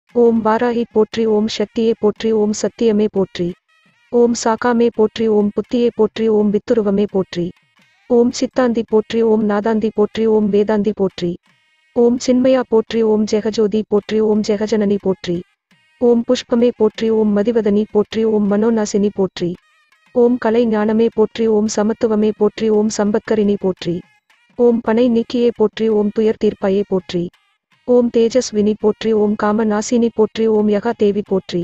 ஓம் வாராகி போற்றி ஓம் சக்தியே போற்றி ஓம் சத்தியமே போற்றி ஓம் சாகாமே போற்றி ஓம் புத்தியே போற்றி ஓம் வித்துருவமே போற்றி ஓம் சித்தாந்தி போற்றி ஓம் நாதாந்தி போற்றி ஓம் வேதாந்தி போற்றி ஓம் சின்மயா போற்றி ஓம் ஜெகஜோதி போற்றி ஓம் ஜெகஜனனி போற்றி ஓம் புஷ்பமே போற்றி ஓம் மதிவதனி போற்றி ஓம் மனோநாசினி போற்றி ஓம் கலை ஞானமே போற்றி ஓம் சமத்துவமே போற்றி ஓம் சம்பத்கரிணி போற்றி ஓம் பனை நீக்கியே போற்றி ஓம் துயர் தீர்ப்பாயே போற்றி ஓம் தேஜஸ்வினி போற்றி ஓம் காம நாசினி போற்றி ஓம் யகா தேவி போற்றி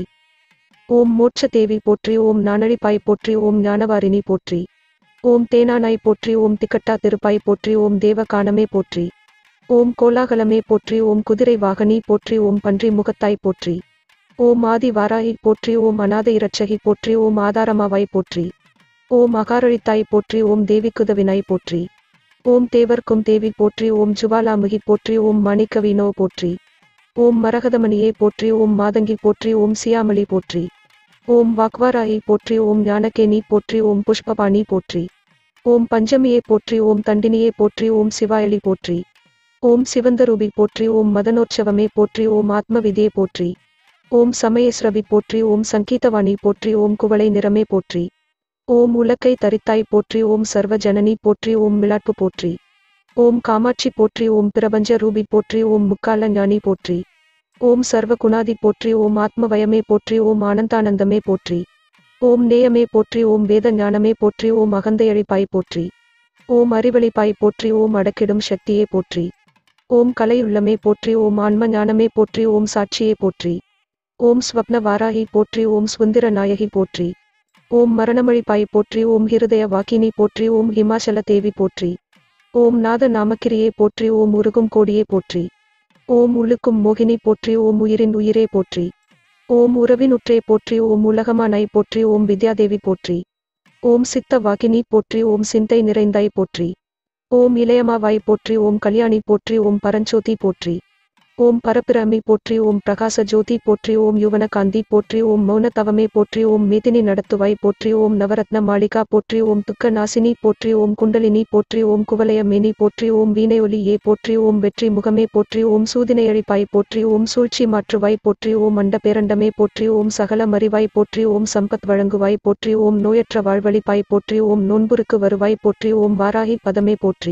ஓம் மோட்ச தேவி போற்றி ஓம் நானழிப்பாய் போற்றி ஓம் ஞானவாரிணி போற்றி ஓம் தேனானாய் போற்றி ஓம் திக்கட்டா திருப்பாய் போற்றி ஓம் தேவ காணமே போற்றி ஓம் கோலாகலமே போற்றி ஓம் குதிரை வாகனி போற்றி ஓம் பன்றி முகத்தாய் போற்றி ஓம் ஆதி வாராகி போற்றி ஓம் அநாத இரட்சகி போற்றி ஓம் ஆதாரமாவாய் போற்றி ஓம் அகாரழித்தாய் போற்றி ஓம் தேவிக்குதவினாய் போற்றி ஓம் தேவர்க்கும் தேவி போற்றி ஓம் ஜுவாலாமுகி போற்றி ஓம் மாணிக்கவினோ போற்றி ஓம் மரகதமணியே போற்றி ஓம் மாதங்கி போற்றி ஓம் சியாமளி போற்றி ஓம் வாக்வாராயி போற்றி ஓம் ஞானகேனி போற்றி ஓம் புஷ்பபாணி போற்றி ஓம் பஞ்சமியே போற்றி ஓம் தண்டினியே போற்றி ஓம் சிவாயளி போற்றி ஓம் சிவந்தரூபி போற்றி ஓம் மதனோற்சவமே போற்றி ஓம் ஆத்மவிதியே போற்றி ஓம் சமயஸ்ரவி போற்றி ஓம் சங்கீதவாணி போற்றி ஓம் குவளை நிறமே போற்றி ஓம் உலக்கை தரித்தாய் போற்றி ஓம் சர்வ ஜனனி போற்றி ஓம் விளாட்பு போற்றி ஓம் காமாட்சி போற்றி ஓம் பிரபஞ்ச ரூபி போற்றி ஓம் முக்கால ஞானி போற்றி ஓம் சர்வ குணாதி போற்றி ஓம் ஆத்மவயமே போற்றி ஓம் ஆனந்தானந்தமே போற்றி ஓம் நேயமே போற்றி ஓம் வேத ஞானமே போற்றி ஓம் அகந்தையழிப்பாய் போற்றி ஓம் அறிவழிப்பாய் போற்றி ஓம் அடக்கிடும் சக்தியே போற்றி ஓம் கலையுள்ளமே போற்றி ஓம் ஆன்ம ஞானமே போற்றி ஓம் சாட்சியே போற்றி ஓம் ஸ்வப்ன வாராகி போற்றி ஓம் சுந்தர நாயகி போற்றி ஓம் மரணமழிப்பாய் போற்றி ஓம் ஹிருதய வாக்கினி போற்றி ஓம் ஹிமாச்சல தேவி போற்றி ஓம் நாத நாமக்கிரியே போற்றி ஓம் உருகும் கோடியே போற்றி ஓம் உழுக்கும் மோகினி போற்றி ஓம் உயிரின் உயிரே போற்றி ஓம் உறவினுற்றே போற்றி ஓம் உலகமானாய் போற்றி ஓம் வித்யாதேவி போற்றி ஓம் சித்த வாக்கினி போற்றி ஓம் சிந்தை நிறைந்தாய் போற்றி ஓம் இளையமாவாய் போற்றி ஓம் கல்யாணி போற்றி ஓம் பரஞ்சோதி போற்றி ஓம் பரபிரமி போற்றி ஓம் பிரகாச ஜோதி போற்றி ஓம் யுவன காந்தி போற்றி ஓம் மௌன தவமே போற்றி ஓம் மேதினி நடத்துவாய் போற்றி ஓம் நவரத்ன மாளிகா போற்றி ஓம் துக்க நாசினி போற்றி ஓம் குண்டலினி போற்றி ஓம் குவலய மேனி போற்றி ஓம் வீணை ஒலியே போற்றி ஓம் வெற்றி முகமே போற்றி ஓம் சூதினையழிப்பாய் போற்றி ஓம் சூழ்ச்சி மாற்றுவாய் போற்றி ஓம் அண்ட பேரண்டமே போற்றி ஓம் சகல மறிவாய் போற்றி ஓம் சம்பத் வழங்குவாய் போற்றி ஓம் நோயற்ற வாழ்வழிப்பாய் போற்றி ஓம் நோன்புருக்கு வருவாய் போற்றி ஓம் வாராகி பதமே போற்றி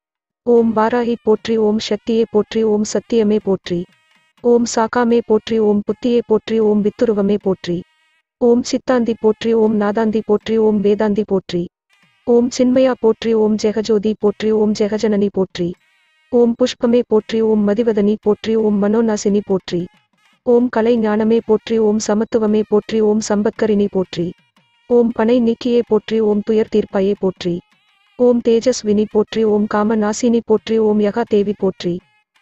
ஓம் வாராகி போற்றி ஓம் சக்தியே போற்றி ஓம் சத்தியமே போற்றி ஓம் சாகாமே போற்றி ஓம் புத்தியே போற்றி ஓம் வித்துருவமே போற்றி ஓம் சித்தாந்தி போற்றி ஓம் நாதாந்தி போற்றி ஓம் வேதாந்தி போற்றி ஓம் சின்மயா போற்றி ஓம் ஜெகஜோதி போற்றி ஓம் ஜெகஜனனி போற்றி ஓம் புஷ்பமே போற்றி ஓம் மதிவதனி போற்றி ஓம் மனோநாசினி போற்றி ஓம் கலை ஞானமே போற்றி ஓம் சமத்துவமே போற்றி ஓம் சம்பத்கரிணி போற்றி ஓம் பனை நீக்கியே போற்றி ஓம் துயர் தீர்ப்பாயே போற்றி ஓம் தேஜஸ்வினி போற்றி ஓம் காம நாசினி போற்றி ஓம் யகா தேவி போற்றி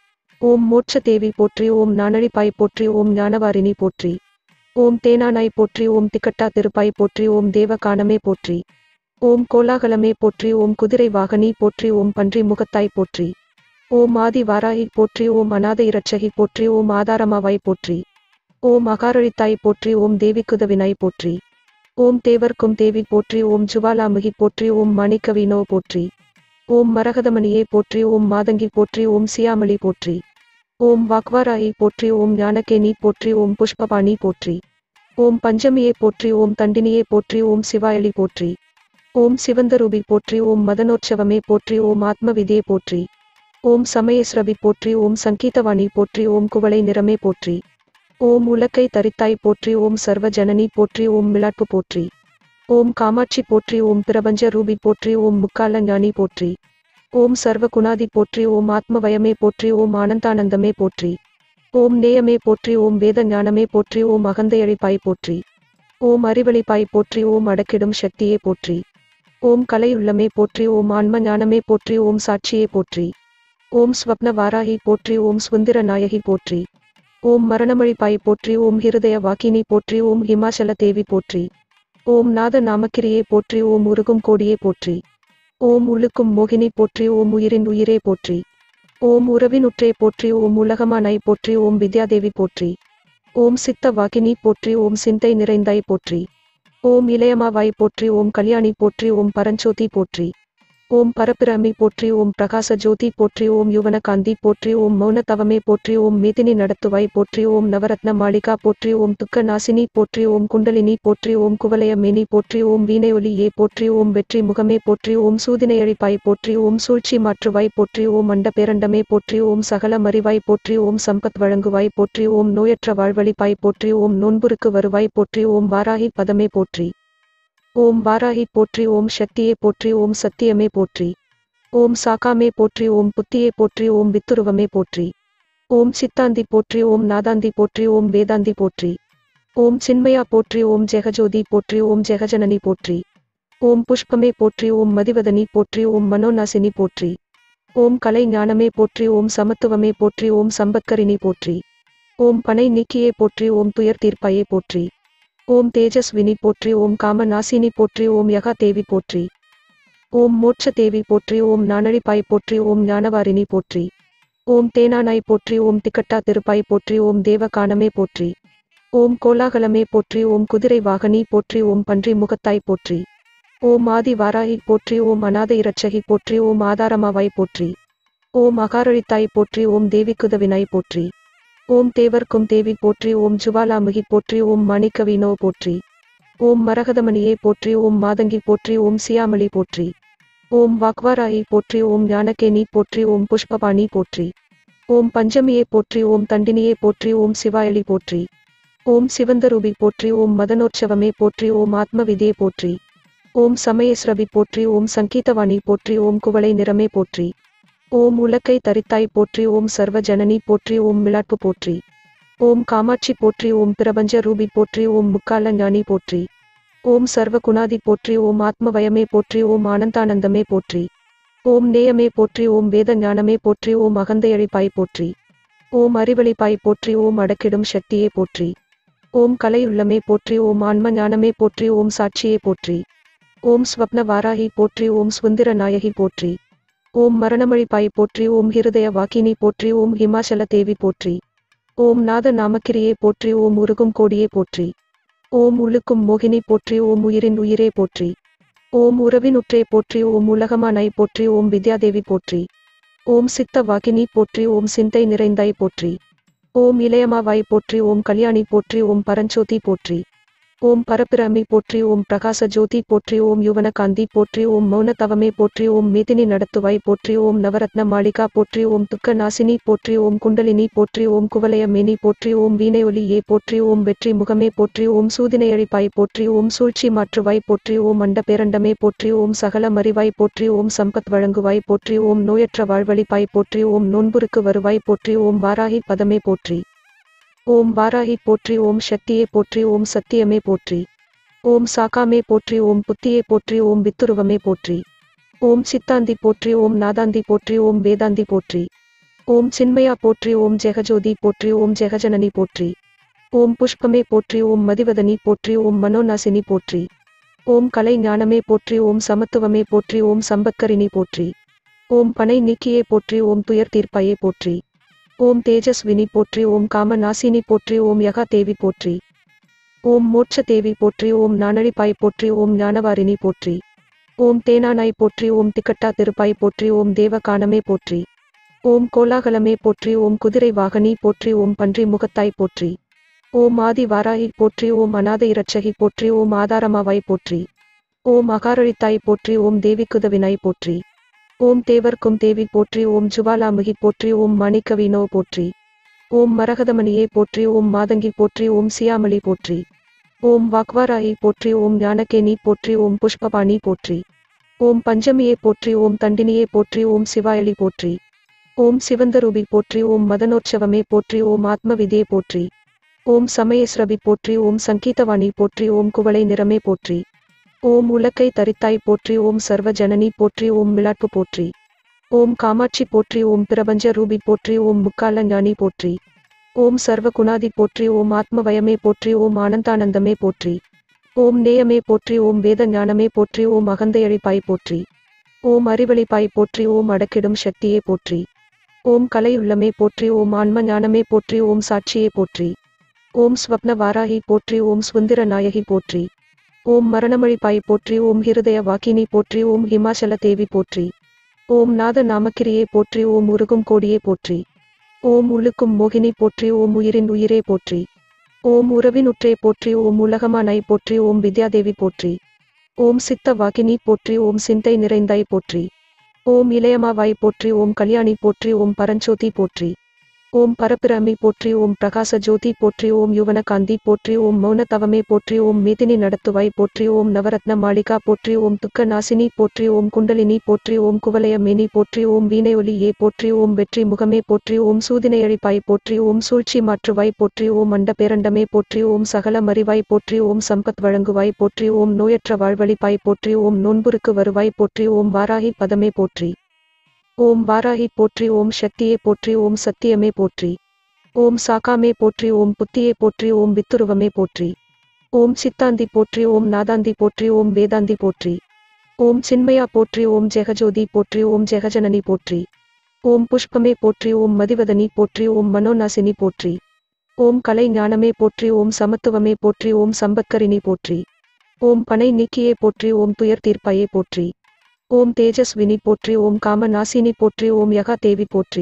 ஓம் மோட்ச தேவி போற்றி ஓம் நானழிப்பாய் போற்றி ஓம் ஞானவாரிணி போற்றி ஓம் தேனானாய் போற்றி ஓம் திக்கட்டா திருப்பாய் போற்றி ஓம் தேவ காணமே போற்றி ஓம் கோலாகலமே போற்றி ஓம் குதிரை வாகனி போற்றி ஓம் பன்றி முகத்தாய் போற்றி ஓம் ஆதி வாராகி போற்றி ஓம் அநாத இரட்சகி போற்றி ஓம் ஆதாரமாவாய் போற்றி ஓம் அகாரழித்தாய் போற்றி ஓம் தேவிக்குதவினாய் போற்றி ஓம் தேவர்க்கும் தேவி போற்றி ஓம் ஜுவாலாமுகி போற்றி ஓம் மாணிக்கவினோ போற்றி ஓம் மரகதமணியே போற்றி ஓம் மாதங்கி போற்றி ஓம் சியாமளி போற்றி ஓம் வாக்வாராயி போற்றி ஓம் ஞானகேனி போற்றி ஓம் புஷ்பபாணி போற்றி ஓம் பஞ்சமியே போற்றி ஓம் தண்டினியே போற்றி ஓம் சிவாயளி போற்றி ஓம் சிவந்தரூபி போற்றி ஓம் மதனோற்சவமே போற்றி ஓம் ஆத்மவிதியே போற்றி ஓம் சமயஸ்ரவி போற்றி ஓம் சங்கீதவாணி போற்றி ஓம் குவளை நிறமே போற்றி ஓம் உலக்கை தரித்தாய் போற்றி ஓம் சர்வ ஜனனி போற்றி ஓம் விளாட்பு போற்றி ஓம் காமாட்சி போற்றி ஓம் பிரபஞ்ச ரூபி போற்றி ஓம் முக்கால ஞானி போற்றி ஓம் சர்வ குணாதி போற்றி ஓம் ஆத்மவயமே போற்றி ஓம் ஆனந்தானந்தமே போற்றி ஓம் நேயமே போற்றி ஓம் வேத ஞானமே போற்றி ஓம் அகந்தையழிப்பாய் போற்றி ஓம் அறிவழிப்பாய் போற்றி ஓம் அடக்கிடும் சக்தியே போற்றி ஓம் கலையுள்ளமே போற்றி ஓம் ஆன்ம ஞானமே போற்றி ஓம் சாட்சியே போற்றி ஓம் ஸ்வப்ன வாராகி போற்றி ஓம் சுந்தர நாயகி போற்றி ஓம் மரணமழிப்பாய் போற்றி ஓம் ஹிருதய வாக்கினி போற்றி ஓம் ஹிமாச்சல தேவி போற்றி ஓம் நாத நாமக்கிரியே போற்றி ஓம் உருகும் கோடியே போற்றி ஓம் உழுக்கும் மோகினி போற்றி ஓம் உயிரின் உயிரே போற்றி ஓம் உறவினுற்றே போற்றி ஓம் உலகமானாய் போற்றி ஓம் வித்யாதேவி போற்றி ஓம் சித்த வாக்கினி போற்றி ஓம் சிந்தை நிறைந்தாய் போற்றி ஓம் இளையமாவாய் போற்றி ஓம் கல்யாணி போற்றி ஓம் பரஞ்சோதி போற்றி ஓம் பரபிரமி போற்றி ஓம் பிரகாச ஜோதி போற்றி ஓம் யுவன காந்தி போற்றி ஓம் மௌன தவமே போற்றி ஓம் மேதினி நடத்துவாய் போற்றி ஓம் நவரத்ன மாளிகா போற்றி ஓம் துக்க நாசினி போற்றி ஓம் குண்டலினி போற்றி ஓம் குவலய மேனி போற்றி ஓம் வீணை ஒலியே போற்றி ஓம் வெற்றி முகமே போற்றி ஓம் சூதினையழிப்பாய் போற்றி ஓம் சூழ்ச்சி மாற்றுவாய் போற்றி ஓம் அண்ட பேரண்டமே போற்றி ஓம் சகல மறிவாய் போற்றி ஓம் சம்பத் வழங்குவாய் போற்றி ஓம் நோயற்ற வாழ்வழிப்பாய் போற்றி ஓம் நோன்புருக்கு வருவாய் போற்றி ஓம் வாராகி பதமே போற்றி ஓம் வாராகி போற்றி ஓம் சக்தியே போற்றி ஓம் சத்தியமே போற்றி ஓம் சாகாமே போற்றி ஓம் புத்தியே போற்றி ஓம் வித்துருவமே போற்றி ஓம் சித்தாந்தி போற்றி ஓம் நாதாந்தி போற்றி ஓம் வேதாந்தி போற்றி ஓம் சின்மயா போற்றி ஓம் ஜெகஜோதி போற்றி ஓம் ஜெகஜனனி போற்றி ஓம் புஷ்பமே போற்றி ஓம் மதிவதனி போற்றி ஓம் மனோநாசினி போற்றி ஓம் கலை ஞானமே போற்றி ஓம் சமத்துவமே போற்றி ஓம் சம்பத்கரிணி போற்றி ஓம் பனை நீக்கியே போற்றி ஓம் துயர் தீர்ப்பாயே போற்றி ஓம் தேஜஸ்வினி போற்றி ஓம் காம நாசினி போற்றி ஓம் யகா தேவி போற்றி ஓம் மோட்ச தேவி போற்றி ஓம் நாணழிப்பாய் போற்றி ஓம் ஞானவாரிணி போற்றி ஓம் தேனானாய் போற்றி ஓம் திக்கட்டா திருப்பாய் போற்றி ஓம் தேவ காணமே போற்றி ஓம் கோலாகலமே போற்றி ஓம் குதிரை வாகனி போற்றி ஓம் பன்றி முகத்தாய் போற்றி ஓம் ஆதி வாராகி போற்றி ஓம் அநாத இரட்சகி போற்றி ஓம் ஆதாரமாவாய் போற்றி ஓம் அகாரழித்தாய் போற்றி ஓம் தேவிக்குதவினாய் போற்றி ஓம் தேவர்க்கும் தேவி போற்றி ஓம் ஜுவாலாமுகி போற்றி ஓம் மணிக்கவினோ போற்றி ஓம் மரகதமணியே போற்றி ஓம் மாதங்கி போற்றி ஓம் சியாமளி போற்றி ஓம் வாக்வாராயி போற்றி ஓம் ஞானகேனி போற்றி ஓம் புஷ்பபாணி போற்றி ஓம் பஞ்சமியே போற்றி ஓம் தண்டினியே போற்றி ஓம் சிவாயளி போற்றி ஓம் சிவந்தரூபி போற்றி ஓம் மதனோற்சவமே போற்றி ஓம் ஆத்மவிதே போற்றி ஓம் சமயஸ்ரவி போற்றி ஓம் சங்கீதவாணி போற்றி ஓம் குவளை நிறமே போற்றி ஓம் உலக்கை தரித்தாய் போற்றி ஓம் சர்வ ஜனனி போற்றி ஓம் மிளாட்பு போற்றி ஓம் காமாட்சி போற்றி ஓம் பிரபஞ்ச ரூபி போற்றி ஓம் முக்கால ஞானி போற்றி ஓம் சர்வ குணாதி போற்றி ஓம் ஆத்மவயமே போற்றி ஓம் ஆனந்தானந்தமே போற்றி ஓம் நேயமே போற்றி ஓம் வேத ஞானமே போற்றி ஓம் அகந்தையழிப்பாய் போற்றி ஓம் அறிவழிப்பாய் போற்றி ஓம் அடக்கிடும் சக்தியே போற்றி ஓம் கலையுள்ளமே போற்றி ஓம் ஆன்ம ஞானமே போற்றி ஓம் சாட்சியே போற்றி ஓம் ஸ்வப்ன வாராகி போற்றி ஓம் சுந்தர நாயகி போற்றி ஓம் மரணமழிப்பாய் போற்றி ஓம் ஹிருதய வாக்கினி போற்றி ஓம் ஹிமாச்சல தேவி போற்றி ஓம் நாத நாமக்கிரியே போற்றி ஓம் உருகும் கோடியே போற்றி ஓம் உழுக்கும் மோகினி போற்றி ஓம் உயிரின் உயிரே போற்றி ஓம் உறவினுற்றே போற்றி ஓம் உலகமானாய் போற்றி ஓம் வித்யாதேவி போற்றி ஓம் சித்த வாக்கினி போற்றி ஓம் சிந்தை நிறைந்தாய் போற்றி ஓம் இளையமாவாய் போற்றி ஓம் கல்யாணி போற்றி ஓம் பரஞ்சோதி போற்றி ஓம் பரபிரமி போற்றி ஓம் பிரகாச ஜோதி போற்றி ஓம் யுவன காந்தி போற்றி ஓம் மௌன தவமே போற்றி ஓம் மேதினி நடத்துவாய் போற்றி ஓம் நவரத்ன மாளிகா போற்றி ஓம் துக்க நாசினி போற்றி ஓம் குண்டலினி போற்றி ஓம் குவலய மேனி போற்றி ஓம் வீணை ஒலியே போற்றி ஓம் வெற்றி முகமே போற்றி ஓம் சூதினையழிப்பாய் போற்றி ஓம் சூழ்ச்சி மாற்றுவாய் போற்றி ஓம் அண்ட பேரண்டமே போற்றி ஓம் சகல மறிவாய் போற்றி ஓம் சம்பத் வழங்குவாய் போற்றி ஓம் நோயற்ற வாழ்வழிப்பாய் போற்றி ஓம் நோன்புருக்கு வருவாய் போற்றி ஓம் வாராகி பதமே போற்றி ஓம் வாராகி போற்றி ஓம் சக்தியே போற்றி ஓம் சத்தியமே போற்றி ஓம் சாகாமே போற்றி ஓம் புத்தியே போற்றி ஓம் வித்துருவமே போற்றி ஓம் சித்தாந்தி போற்றி ஓம் நாதாந்தி போற்றி ஓம் வேதாந்தி போற்றி ஓம் சின்மயா போற்றி ஓம் ஜெகஜோதி போற்றி ஓம் ஜெகஜனனி போற்றி ஓம் புஷ்பமே போற்றி ஓம் மதிவதனி போற்றி ஓம் மனோநாசினி போற்றி ஓம் கலை ஞானமே போற்றி ஓம் சமத்துவமே போற்றி ஓம் சம்பத்கரிணி போற்றி ஓம் பனை நீக்கியே போற்றி ஓம் துயர் தீர்ப்பாயே போற்றி ஓம் தேஜஸ்வினி போற்றி ஓம் காம நாசினி போற்றி ஓம் யகா தேவி போற்றி ஓம் மோட்ச தேவி போற்றி ஓம் நாணழிப்பாய் போற்றி ஓம் ஞானவாரிணி போற்றி ஓம் தேனானாய் போற்றி ஓம் திக்கட்டா திருப்பாய் போற்றி ஓம் தேவ காணமே போற்றி ஓம் கோலாகலமே போற்றி ஓம் குதிரை வாகனி போற்றி ஓம் பன்றி முகத்தாய் போற்றி ஓம் ஆதி வாராகி போற்றி ஓம் அநாத இரட்சகி போற்றி ஓம் ஆதாரமாவாய் போற்றி ஓம் அகாரழித்தாய் போற்றி ஓம் தேவிக்குதவினாய் போற்றி ஓம் தேவர்க்கும் தேவி போற்றி ஓம் ஜுவாலாமுகி போற்றி ஓம் மணிக்கவினோ போற்றி ஓம் மரகதமணியே போற்றி ஓம் மாதங்கி போற்றி ஓம் சியாமளி போற்றி ஓம் வாக்வாராயி போற்றி ஓம் ஞானகேனி போற்றி ஓம் புஷ்பபாணி போற்றி ஓம் பஞ்சமியே போற்றி ஓம் தண்டினியே போற்றி ஓம் சிவாயளி போற்றி ஓம் சிவந்தரூபி போற்றி ஓம் மதனோற்சவமே போற்றி ஓம் ஆத்மவிதே போற்றி ஓம் சமயஸ்ரவி போற்றி ஓம் சங்கீதவாணி போற்றி ஓம் குவளை நிறமே போற்றி ஓம் உலக்கை தரித்தாய் போற்றி ஓம் சர்வ ஜனனி போற்றி ஓம் மிளாட்பு போற்றி ஓம் காமாட்சி போற்றி ஓம் பிரபஞ்ச ரூபி போற்றி ஓம் முக்கால ஞானி போற்றி ஓம் சர்வ குணாதி போற்றி ஓம் ஆத்மவயமே போற்றி ஓம் ஆனந்தானந்தமே போற்றி ஓம் நேயமே போற்றி ஓம் வேத ஞானமே போற்றி ஓம் அகந்தையழிப்பாய் போற்றி ஓம் அறிவழிப்பாய் போற்றி ஓம் அடக்கிடும் சக்தியே போற்றி ஓம் கலையுள்ளமே போற்றி ஓம் ஆன்ம ஞானமே போற்றி ஓம் சாட்சியே போற்றி ஓம் ஸ்வப்ன வாராகி போற்றி ஓம் சுந்தர நாயகி போற்றி ஓம் மரணமழிப்பாய் போற்றி ஓம் ஹிருதய வாக்கினி போற்றி ஓம் ஹிமாச்சல தேவி போற்றி ஓம் நாத நாமக்கிரியே போற்றி ஓம் உருகும் கோடியே போற்றி ஓம் உழுக்கும் மோகினி போற்றி ஓம் உயிரின் உயிரே போற்றி ஓம் உறவின் உற்றே போற்றி ஓம் உலகமானாய் போற்றி ஓம் வித்யாதேவி போற்றி ஓம் சித்த வாகினி போற்றி ஓம் சிந்தை நிறைந்தாய் போற்றி ஓம் இளையமாவாய் போற்றி ஓம் கல்யாணி போற்றி ஓம் பரஞ்சோதி போற்றி ஓம் பரபிரமி போற்றி ஓம் பிரகாச ஜோதி போற்றி ஓம் யுவனகாந்தி போற்றி ஓம் மௌன தவமே போற்றி ஓம் மேதினி நடத்துவாய் போற்றி ஓம் நவரத்ன மாளிகா போற்றி ஓம் துக்க நாசினி போற்றி ஓம் குண்டலினி போற்றி ஓம் குவலய மேனி போற்றி ஓம் வீணையொலியே போற்றி ஓம் வெற்றி முகமே போற்றி ஓம் சூதினையழிப்பாய் போற்றி ஓம் சூழ்ச்சி மாற்றுவாய் போற்றி ஓம் அண்ட பேரண்டமே போற்றி ஓம் சகல மறிவாய் போற்றி ஓம் சம்பத் வழங்குவாய் போற்றி ஓம் நோயற்ற வாழ்வழிப்பாய் போற்றி ஓம் நோன்புருக்கு வருவாய் போற்றி ஓம் வாராகி பதமே போற்றி ஓம் வாராகி போற்றி ஓம் சக்தியே போற்றி ஓம் சத்தியமே போற்றி ஓம் சாகாமே போற்றி ஓம் புத்தியே போற்றி ஓம் வித்துருவமே போற்றி ஓம் சித்தாந்தி போற்றி ஓம் நாதாந்தி போற்றி ஓம் வேதாந்தி போற்றி ஓம் சின்மயா போற்றி ஓம் ஜெகஜோதி போற்றி ஓம் ஜெகஜனனி போற்றி ஓம் புஷ்பமே போற்றி ஓம் மதிவதனி போற்றி ஓம் மனோநாசினி போற்றி ஓம் கலை ஞானமே போற்றி ஓம் சமத்துவமே போற்றி ஓம் சம்பத்கரிணி போற்றி ஓம் பனை நீக்கியே போற்றி ஓம் துயர் தீர்ப்பாயே போற்றி ஓம் தேஜஸ்வினி போற்றி ஓம் காம நாசினி போற்றி ஓம் யகா தேவி போற்றி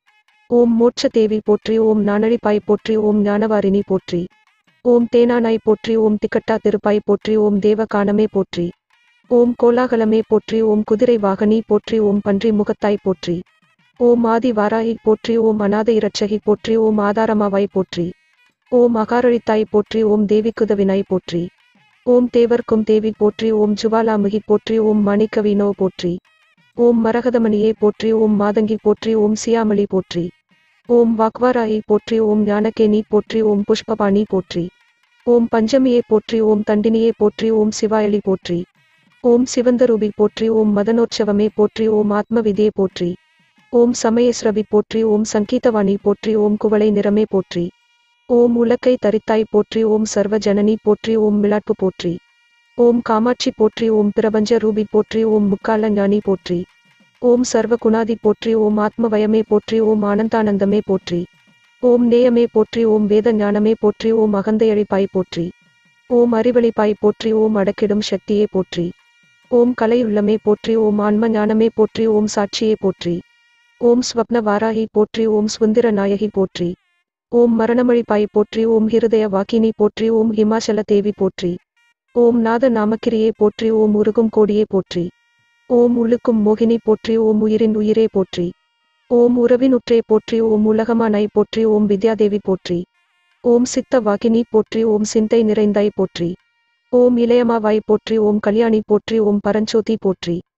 ஓம் மோட்ச தேவி போற்றி ஓம் நாணழிப்பாய் போற்றி ஓம் ஞானவாரிணி போற்றி ஓம் தேனானாய் போற்றி ஓம் திக்கட்டா திருப்பாய் போற்றி ஓம் தேவகானமே போற்றி ஓம் கோலாகலமே போற்றி ஓம் குதிரை வாகனி போற்றி ஓம் பன்றி முகத்தாய் போற்றி ஓம் ஆதி வாராகி போற்றி ஓம் அநாத இரட்சகி போற்றி ஓம் ஆதாரமாவாய் போற்றி ஓம் அகாரழித்தாய் போற்றி ஓம் தேவிக்குதவினாய் போற்றி ஓம் தேவர்க்கும் தேவி போற்றி ஓம் ஜுவாலாமுகி போற்றி ஓம் மணிக்கவினோ போற்றி ஓம் மரகதமணியே போற்றி ஓம் மாதங்கி போற்றி ஓம் சியாமளி போற்றி ஓம் வாக்வாராயி போற்றி ஓம் ஞானகேனி போற்றி ஓம் புஷ்பபாணி போற்றி ஓம் பஞ்சமியே போற்றி ஓம் தண்டினியே போற்றி ஓம் சிவாயளி போற்றி ஓம் சிவந்தரூபி போற்றி ஓம் மதனோற்சவமே போற்றி ஓம் ஆத்மவிதியே போற்றி ஓம் சமயஸ்ரவி போற்றி ஓம் சங்கீதவாணி போற்றி ஓம் குவளை நிறமே போற்றி ஓம் உலக்கை தரித்தாய் போற்றி ஓம் சர்வ ஜனனி போற்றி ஓம் மிளாட்பு போற்றி ஓம் காமாட்சி போற்றி ஓம் பிரபஞ்ச ரூபி போற்றி ஓம் முக்கால ஞானி போற்றி ஓம் சர்வ குணாதி போற்றி ஓம் ஆத்மவயமே போற்றி ஓம் ஆனந்தானந்தமே போற்றி ஓம் நேயமே போற்றி ஓம் வேத ஞானமே போற்றி ஓம் அகந்தையழிப்பாய் போற்றி ஓம் அறிவழிப்பாய் போற்றி ஓம் அடக்கிடும் சக்தியே போற்றி ஓம் கலையுள்ளமே போற்றி ஓம் ஆன்ம ஞானமே போற்றி ஓம் சாட்சியே போற்றி ஓம் ஸ்வப்ன வாராகி போற்றி ஓம் சுந்தர நாயகி போற்றி ஓம் மரணமழிப்பாய் போற்றி ஓம் ஹிருதய வாக்கினி போற்றி ஓம் ஹிமாச்சல தேவி போற்றி ஓம் நாத நாமக்கிரியே போற்றி ஓம் உருகும் கோடியே போற்றி ஓம் உழுக்கும் மோகினி போற்றி ஓம் உயிரின் உயிரே போற்றி ஓம் உறவின் உற்றே போற்றி ஓம் உலகமானாய் போற்றி ஓம் வித்யாதேவி போற்றி ஓம் சித்த வாகினி போற்றி ஓம் சிந்தை நிறைந்தாய் போற்றி ஓம் இளையமாவாய் போற்றி ஓம் கல்யாணி போற்றி ஓம் பரஞ்சோதி போற்றி